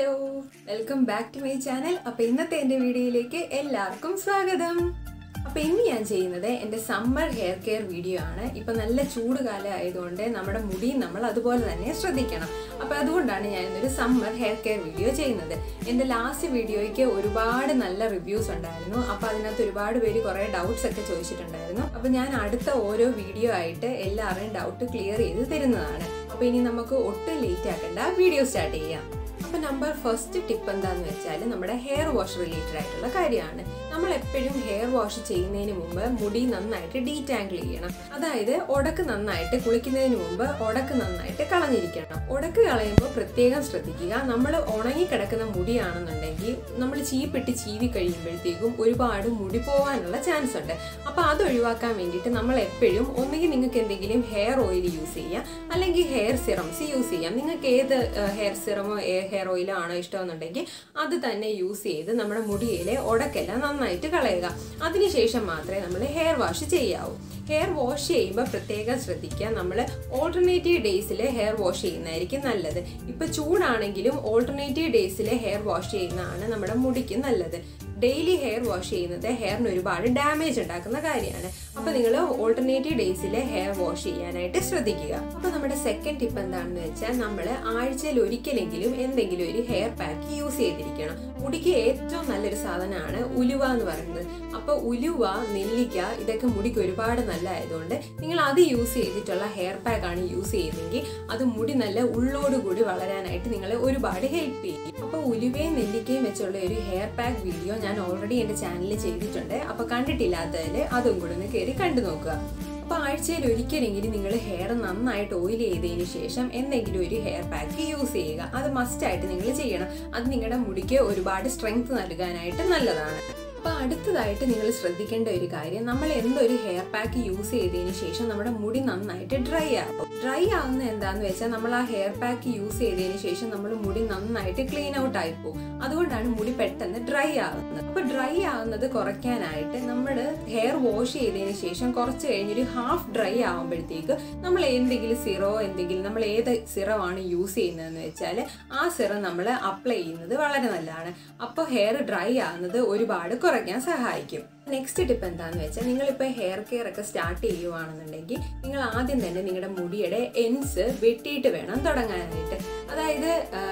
hello welcome back to my channel അപ്പോൾ ഇന്നത്തെ എൻ്റെ വീഡിയോയിലേക്ക് എല്ലാവർക്കും സ്വാഗതം അപ്പോൾ ഇന്ന് ഞാൻ ചെയ്യുന്നത് എൻ്റെ സമ്മർ ഹെയർ കെയർ വീഡിയോ ആണ് ഇപ്പം നല്ല ചൂട് കാലം ആയതുകൊണ്ട് നമ്മുടെ മുടി നമ്മൾ അതുപോലെ തന്നെ ശ്രദ്ധിക്കണം അപ്പോൾ അതുകൊണ്ടാണ് ഞാൻ ഇന്നൊരു സമ്മർ ഹെയർ കെയർ വീഡിയോ ചെയ്യുന്നത് എൻ്റെ ലാസ്റ്റ് വീഡിയോയ്ക്ക് ഒരുപാട് നല്ല റിവ്യൂസ് ഉണ്ടായിരുന്നു അപ്പോൾ അതിനകത്ത് ഒരുപാട് പേര് കുറേ ഡൗട്ട്സ് ഒക്കെ ചോദിച്ചിട്ടുണ്ടായിരുന്നു അപ്പോൾ ഞാൻ അടുത്ത ഓരോ വീഡിയോ ആയിട്ട് എല്ലാവരുടെയും ഡൗട്ട് ക്ലിയർ ചെയ്ത് തരുന്നതാണ് അപ്പോൾ ഇനി നമുക്ക് ഒട്ടും ലേറ്റ് ആക്കണ്ട വീഡിയോ സ്റ്റാർട്ട് ചെയ്യാം അപ്പൊ നമ്പർ ഫസ്റ്റ് ടിപ്പ് എന്താന്ന് വെച്ചാൽ നമ്മുടെ ഹെയർ വാഷ് റിലേറ്റഡ് ആയിട്ടുള്ള കാര്യമാണ് നമ്മൾ എപ്പോഴും ഹെയർ വാഷ് ചെയ്യുന്നതിന് മുമ്പ് മുടി നന്നായിട്ട് ഡീറ്റാങ്കിൾ ചെയ്യണം അതായത് ഉടക്ക് നന്നായിട്ട് കുളിക്കുന്നതിന് മുമ്പ് ഉടക്ക് നന്നായിട്ട് കളഞ്ഞിരിക്കണം ഉടക്ക് കളയുമ്പോൾ പ്രത്യേകം ശ്രദ്ധിക്കുക നമ്മൾ ഉണങ്ങി കിടക്കുന്ന മുടിയാണെന്നുണ്ടെങ്കിൽ നമ്മൾ ചീപ്പിട്ട് ചീവി കഴിയുമ്പോഴത്തേക്കും ഒരുപാട് മുടി പോകാനുള്ള ചാൻസ് ഉണ്ട് അപ്പോൾ അത് ഒഴിവാക്കാൻ വേണ്ടിയിട്ട് നമ്മൾ എപ്പോഴും ഒന്നുകിൽ നിങ്ങൾക്ക് എന്തെങ്കിലും ഹെയർ ഓയിൽ യൂസ് ചെയ്യാം അല്ലെങ്കിൽ ഹെയർ സിറംസ് യൂസ് ചെയ്യാം നിങ്ങൾക്ക് ഏത് ഹെയർ സിറമോ ഹെയർ ഓയിലോ ആണോ ഇഷ്ടമെന്നുണ്ടെങ്കിൽ അത് തന്നെ യൂസ് ചെയ്ത് നമ്മുടെ മുടിയിലെ ഉടക്കെല്ലാം നന്നായിട്ട് കളയുക അതിനുശേഷം മാത്രമേ നമ്മൾ ഹെയർ വാഷ് ചെയ്യാവൂ ഹെയർ വാഷ് ചെയ്യുമ്പോൾ പ്രത്യേകം ശ്രദ്ധിക്കുക നമ്മൾ ഓൾട്ടർനേറ്റീവ് ഡേയ്സിൽ ഹെയർ വാഷ് ചെയ്യുന്നതായിരിക്കും നല്ലത് ഇപ്പം ചൂടാണെങ്കിലും ഓൾട്ടർനേറ്റീവ് ഡേയ്സിൽ ഹെയർ വാഷ് ചെയ്യുന്നതാണ് നമ്മുടെ മുടിക്ക് നല്ലത് ഡെയിലി ഹെയർ വാഷ് ചെയ്യുന്നത് ഹെയറിന് ഒരുപാട് ഡാമേജ് ഉണ്ടാക്കുന്ന കാര്യമാണ് അപ്പോൾ നിങ്ങൾ ഓൾട്ടർനേറ്റീവ് ഡേയ്സിൽ ഹെയർ വാഷ് ചെയ്യാനായിട്ട് ശ്രദ്ധിക്കുക അപ്പോൾ നമ്മുടെ സെക്കൻഡ് ടിപ്പ് എന്താണെന്ന് വെച്ചാൽ നമ്മൾ ആഴ്ചയിൽ ഒരിക്കലെങ്കിലും എന്തെങ്കിലും ഒരു ഹെയർ പാക്ക് യൂസ് ചെയ്തിരിക്കണം മുടിക്ക് ഏറ്റവും നല്ലൊരു സാധനമാണ് ഉലുവ എന്ന് പറയുന്നത് അപ്പോൾ ഉലുവ നെല്ലിക്ക ഇതൊക്കെ മുടിക്ക് ഒരുപാട് നല്ലതായതുകൊണ്ട് നിങ്ങൾ അത് യൂസ് ചെയ്തിട്ടുള്ള ഹെയർ പാക്ക് ആണ് യൂസ് ചെയ്യുന്നതെങ്കിൽ അത് മുടി നല്ല ഉള്ളോടുകൂടി വളരാനായിട്ട് നിങ്ങളെ ഒരുപാട് ഹെൽപ്പ് ചെയ്യും അപ്പോൾ ഉലുവയും നെല്ലിക്കയും വെച്ചുള്ള ഒരു ഹെയർ പാക്ക് വീഡിയോ ഞാൻ ഓൾറെഡി എൻ്റെ ചാനലിൽ ചെയ്തിട്ടുണ്ട് അപ്പോൾ കണ്ടിട്ടില്ലാത്തതിൽ അതും കൂടെ ഒന്ന് കയറി കണ്ടു നോക്കുക അപ്പോൾ ആഴ്ചയിൽ ഒരിക്കലെങ്കിലും നിങ്ങൾ ഹെയർ നന്നായിട്ട് ഓയിൽ ചെയ്തതിന് ശേഷം എന്തെങ്കിലും ഒരു ഹെയർ പാക്ക് യൂസ് ചെയ്യുക അത് മസ്റ്റായിട്ട് നിങ്ങൾ ചെയ്യണം അത് നിങ്ങളുടെ മുടിക്ക് ഒരുപാട് സ്ട്രെങ്ത് നൽകാനായിട്ട് നല്ലതാണ് അപ്പോൾ അടുത്തതായിട്ട് നിങ്ങൾ ശ്രദ്ധിക്കേണ്ട ഒരു കാര്യം നമ്മൾ എന്തൊരു ഹെയർ പാക്ക് യൂസ് ചെയ്തതിന് ശേഷം നമ്മുടെ മുടി നന്നായിട്ട് ഡ്രൈ ആകും ഡ്രൈ ആവുന്ന എന്താന്ന് വെച്ചാൽ നമ്മൾ ആ ഹെയർ പാക്ക് യൂസ് ചെയ്തതിന് ശേഷം നമ്മൾ മുടി നന്നായിട്ട് ക്ലീൻ ഔട്ട് ആയി പോകും അതുകൊണ്ടാണ് മുടി പെട്ടെന്ന് ഡ്രൈ ആവുന്നത് അപ്പോൾ ഡ്രൈ ആവുന്നത് കുറയ്ക്കാനായിട്ട് നമ്മൾ ഹെയർ വാഷ് ചെയ്തതിന് ശേഷം കുറച്ച് കഴിഞ്ഞൊരു ഹാഫ് ഡ്രൈ ആവുമ്പോഴത്തേക്ക് നമ്മൾ എന്തെങ്കിലും സിറോ എന്തെങ്കിലും നമ്മൾ ഏത് സിറമാണ് യൂസ് ചെയ്യുന്നതെന്ന് വെച്ചാൽ ആ സിറം നമ്മൾ അപ്ലൈ ചെയ്യുന്നത് വളരെ നല്ലതാണ് അപ്പോൾ ഹെയർ ഡ്രൈ ആവുന്നത് ഒരുപാട് കുറയ്ക്കാൻ സഹായിക്കും നെക്സ്റ്റ് ടിപ്പ് എന്താണെന്ന് വെച്ചാൽ നിങ്ങളിപ്പോൾ ഹെയർ കെയർ ഒക്കെ സ്റ്റാർട്ട് ചെയ്യുവാണെന്നുണ്ടെങ്കിൽ നിങ്ങൾ ആദ്യം തന്നെ നിങ്ങളുടെ മുടിയുടെ എൻസ് വെട്ടിയിട്ട് വേണം തുടങ്ങാനായിട്ട് അതായത്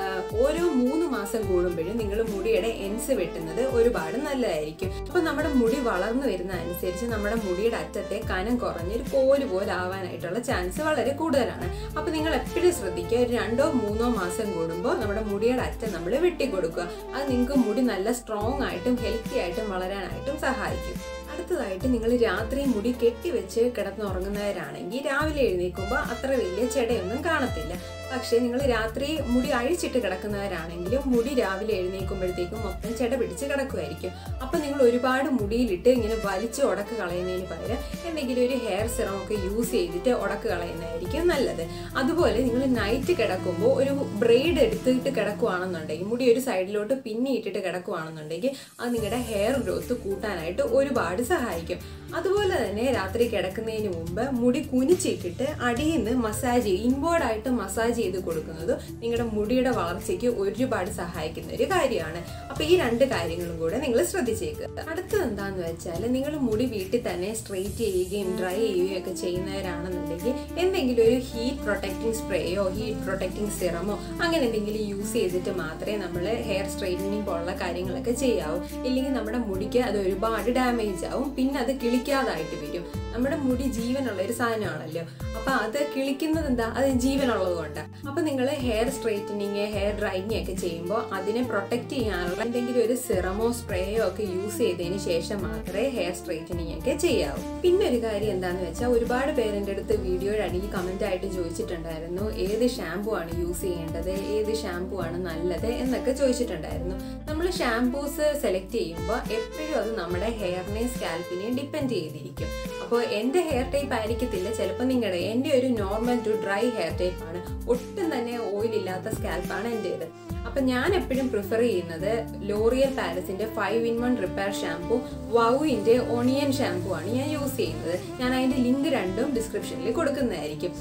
ഓരോ മൂന്ന് മാസം കൂടുമ്പോഴും നിങ്ങൾ മുടിയുടെ എൻസ് വെട്ടുന്നത് ഒരുപാട് നല്ലതായിരിക്കും അപ്പോൾ നമ്മുടെ മുടി വളർന്നു വരുന്ന അനുസരിച്ച് നമ്മുടെ മുടിയുടെ അറ്റത്തെ കനം കുറഞ്ഞൊരു കോല് പോലെ ആവാനായിട്ടുള്ള ചാൻസ് വളരെ കൂടുതലാണ് അപ്പോൾ നിങ്ങൾ എപ്പോഴും ശ്രദ്ധിക്കുക ഒരു രണ്ടോ മൂന്നോ മാസം കൂടുമ്പോൾ നമ്മുടെ മുടിയുടെ അറ്റം നമ്മൾ വെട്ടിക്കൊടുക്കുക അത് നിങ്ങൾക്ക് മുടി നല്ല സ്ട്രോങ് ആയിട്ടും ഹെൽത്തി ആയിട്ടും വളരാനായിട്ടും സഹായിക്കും അടുത്തതായിട്ട് നിങ്ങൾ രാത്രി മുടി കെട്ടിവെച്ച് കിടന്നുറങ്ങുന്നവരാണെങ്കിൽ രാവിലെ എഴുന്നേൽക്കുമ്പോൾ അത്ര വലിയ ചെടയൊന്നും കാണത്തില്ല പക്ഷേ നിങ്ങൾ രാത്രി മുടി അഴിച്ചിട്ട് കിടക്കുന്നവരാണെങ്കിലും മുടി രാവിലെ എഴുന്നേൽക്കുമ്പോഴത്തേക്കും മൊത്തം ചെട പിടിച്ച് കിടക്കുമായിരിക്കും അപ്പം നിങ്ങൾ ഒരുപാട് മുടിയിലിട്ട് ഇങ്ങനെ വലിച്ച് ഉടക്ക് കളയുന്നതിന് പകരം എന്തെങ്കിലും ഒരു ഹെയർ സിറം ഒക്കെ യൂസ് ചെയ്തിട്ട് ഉടക്ക് കളയുന്നതായിരിക്കും നല്ലത് അതുപോലെ നിങ്ങൾ നൈറ്റ് കിടക്കുമ്പോൾ ഒരു ബ്രെയ്ഡ് എടുത്തിട്ട് കിടക്കുവാണെന്നുണ്ടെങ്കിൽ മുടി ഒരു സൈഡിലോട്ട് പിന്നിയിട്ടിട്ട് കിടക്കുവാണെന്നുണ്ടെങ്കിൽ അത് നിങ്ങളുടെ ഹെയർ ഗ്രോത്ത് കൂട്ടാനായിട്ട് ഒരുപാട് സഹായിക്കും അതുപോലെ തന്നെ രാത്രി കിടക്കുന്നതിന് മുമ്പ് മുടി കുനിച്ചിട്ടിട്ട് അടിയിൽ നിന്ന് മസാജ് ചെയ്യും ഇൻവേർഡായിട്ട് മസാജ് ചെയ്ത് കൊടുക്കുന്നത് നിങ്ങളുടെ മുടിയുടെ വളർച്ചയ്ക്ക് ഒരുപാട് സഹായിക്കുന്ന ഒരു കാര്യമാണ് അപ്പോൾ ഈ രണ്ട് കാര്യങ്ങളും കൂടെ നിങ്ങൾ ശ്രദ്ധിച്ചേക്കുക അടുത്തത് എന്താണെന്ന് വെച്ചാൽ നിങ്ങൾ മുടി വീട്ടിൽ തന്നെ സ്ട്രെയിറ്റ് ചെയ്യുകയും ഡ്രൈ ചെയ്യുകയും ഒക്കെ ചെയ്യുന്നവരാണെന്നുണ്ടെങ്കിൽ എന്തെങ്കിലും ഒരു ഹീറ്റ് പ്രൊട്ടക്റ്റിംഗ് സ്പ്രേയോ ഹീറ്റ് പ്രൊട്ടക്റ്റിംഗ് സിറമോ അങ്ങനെ എന്തെങ്കിലും യൂസ് ചെയ്തിട്ട് മാത്രമേ നമ്മൾ ഹെയർ സ്ട്രെയിറ്റനിങ് പോലുള്ള കാര്യങ്ങളൊക്കെ ചെയ്യാവൂ ഇല്ലെങ്കിൽ നമ്മുടെ മുടിക്ക് അത് ഒരുപാട് ഡാമേജ് ആവും പിന്നെ അത് കിളിക്കാതായിട്ട് വരും നമ്മുടെ മുടി ജീവനുള്ള ഒരു സാധനമാണല്ലോ അപ്പൊ അത് കിളിക്കുന്നത് എന്താ അത് ജീവനുള്ളത് കൊണ്ട് അപ്പൊ നിങ്ങൾ ഹെയർ സ്ട്രെയിറ്റനിങ് ഹെയർ ഡ്രൈയിങ് ഒക്കെ ചെയ്യുമ്പോൾ അതിനെ പ്രൊട്ടക്ട് ചെയ്യാനുള്ള എന്തെങ്കിലും ഒരു സിറമോ സ്പ്രേയോ ഒക്കെ യൂസ് ചെയ്തതിന് ശേഷം മാത്രമേ ഹെയർ സ്ട്രെയിറ്റനിങ് ഒക്കെ ചെയ്യാവൂ പിന്നെ ഒരു കാര്യം എന്താണെന്ന് വെച്ചാൽ ഒരുപാട് പേരെൻ്റെ അടുത്ത് വീഡിയോയുടെ അടിയിൽ കമന്റ് ആയിട്ട് ചോദിച്ചിട്ടുണ്ടായിരുന്നു ഏത് ഷാമ്പു ആണ് യൂസ് ചെയ്യേണ്ടത് ഏത് ഷാമ്പു ആണ് നല്ലത് എന്നൊക്കെ ചോദിച്ചിട്ടുണ്ടായിരുന്നു നമ്മൾ ഷാംപൂസ് സെലക്ട് ചെയ്യുമ്പോൾ എപ്പോഴും അത് നമ്മുടെ ഹെയറിനെയും സ്കാൽപ്പിനെയും ഡിപ്പെൻഡ് ചെയ്തിരിക്കും അപ്പോൾ എൻ്റെ ഹെയർ ടൈപ്പ് ആയിരിക്കത്തില്ല ചിലപ്പോൾ നിങ്ങളുടെ എൻ്റെ ഒരു normal to dry hair type ആണ് ഒട്ടും തന്നെ ഓയിൽ ഇല്ലാത്ത സ്കാൽപ്പാണ് എൻ്റേത് അപ്പം ഞാൻ എപ്പോഴും പ്രിഫർ ചെയ്യുന്നത് ലോറിയൽ പാലസിൻ്റെ five in one repair shampoo വൗവിൻ്റെ ഒണിയൻ ഷാംപൂ ആണ് ഞാൻ യൂസ് ചെയ്യുന്നത് ഞാൻ അതിൻ്റെ ലിങ്ക് രണ്ടും ഡിസ്ക്രിപ്ഷനിൽ കൊടുക്കുന്നതായിരിക്കും നിങ്ങൾ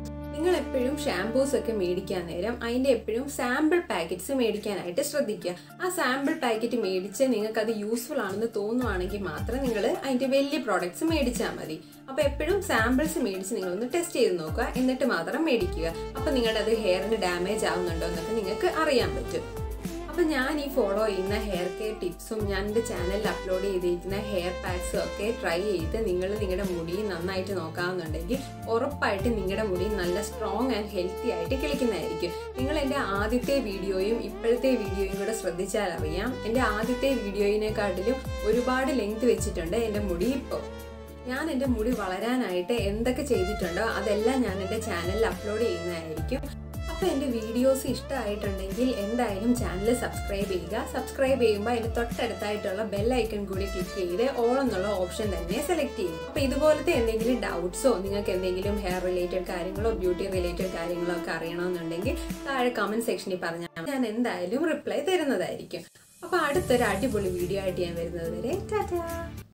നിങ്ങൾ എപ്പോഴും ഷാംപൂസ് ഒക്കെ മേടിക്കാൻ നേരം അതിൻ്റെ എപ്പോഴും സാമ്പിൾ പാക്കറ്റ്സ് മേടിക്കാനായിട്ട് ശ്രദ്ധിക്കുക ആ സാമ്പിൾ പാക്കറ്റ് മേടിച്ച് നിങ്ങൾക്ക് അത് യൂസ്ഫുൾ ആണെന്ന് തോന്നുവാണെങ്കിൽ മാത്രം നിങ്ങൾ അതിൻ്റെ വലിയ പ്രോഡക്റ്റ്സ് മേടിച്ചാൽ മതി അപ്പോൾ എപ്പോഴും സാമ്പിൾസ് മേടിച്ച് നിങ്ങളൊന്ന് ടെസ്റ്റ് ചെയ്ത് നോക്കുക എന്നിട്ട് മാത്രം മേടിക്കുക അപ്പോൾ നിങ്ങളുടെ അത് ഹെയറിന് ഡാമേജ് ആവുന്നുണ്ടോ എന്നൊക്കെ നിങ്ങൾക്ക് അറിയാൻ പറ്റും അപ്പോൾ ഞാൻ ഈ ഫോളോ ചെയ്യുന്ന ഹെയർ കെയർ ടിപ്സും ഞാൻ എൻ്റെ ചാനലിൽ അപ്ലോഡ് ചെയ്തിരിക്കുന്ന ഹെയർ പാക്സും ഒക്കെ ട്രൈ ചെയ്ത് നിങ്ങൾ നിങ്ങളുടെ മുടി നന്നായിട്ട് നോക്കാവുന്നുണ്ടെങ്കിൽ ഉറപ്പായിട്ട് നിങ്ങളുടെ മുടി നല്ല സ്ട്രോങ് ആൻഡ് ഹെൽത്തി ആയിട്ട് കിളിക്കുന്നതായിരിക്കും നിങ്ങൾ എൻ്റെ ആദ്യത്തെ വീഡിയോയും ഇപ്പോഴത്തെ വീഡിയോയും കൂടെ ശ്രദ്ധിച്ചാൽ അറിയാം എൻ്റെ ആദ്യത്തെ വീഡിയോയിനെക്കാട്ടിലും ഒരുപാട് ലെങ്ത് വെച്ചിട്ടുണ്ട് എൻ്റെ മുടി ഇപ്പോൾ ഞാൻ എൻ്റെ മുടി വളരാനായിട്ട് എന്തൊക്കെ ചെയ്തിട്ടുണ്ടോ അതെല്ലാം ഞാൻ എൻ്റെ ചാനലിൽ അപ്ലോഡ് ചെയ്യുന്നതായിരിക്കും അപ്പോൾ എൻ്റെ വീഡിയോസ് ഇഷ്ടമായിട്ടുണ്ടെങ്കിൽ എന്തായാലും ചാനൽ സബ്സ്ക്രൈബ് ചെയ്യുക സബ്സ്ക്രൈബ് ചെയ്യുമ്പോൾ അതിൻ്റെ തൊട്ടടുത്തായിട്ടുള്ള ബെൽ ഐക്കൺ കൂടി ക്ലിക്ക് ചെയ്ത് ഓൾ എന്നുള്ള ഓപ്ഷൻ തന്നെ സെലക്ട് ചെയ്യും അപ്പോൾ ഇതുപോലത്തെ എന്തെങ്കിലും ഡൗട്ട്സോ നിങ്ങൾക്ക് എന്തെങ്കിലും ഹെയർ റിലേറ്റഡ് കാര്യങ്ങളോ ബ്യൂട്ടി റിലേറ്റഡ് കാര്യങ്ങളോ ഒക്കെ അറിയണമെന്നുണ്ടെങ്കിൽ താഴെ കമൻറ്റ് സെക്ഷനിൽ പറഞ്ഞാൽ ഞാൻ എന്തായാലും റിപ്ലൈ തരുന്നതായിരിക്കും അപ്പോൾ അടുത്തൊരു അടിപൊളി വീഡിയോ ആയിട്ട് ഞാൻ വരുന്നത് വരെ ടാറ്റാ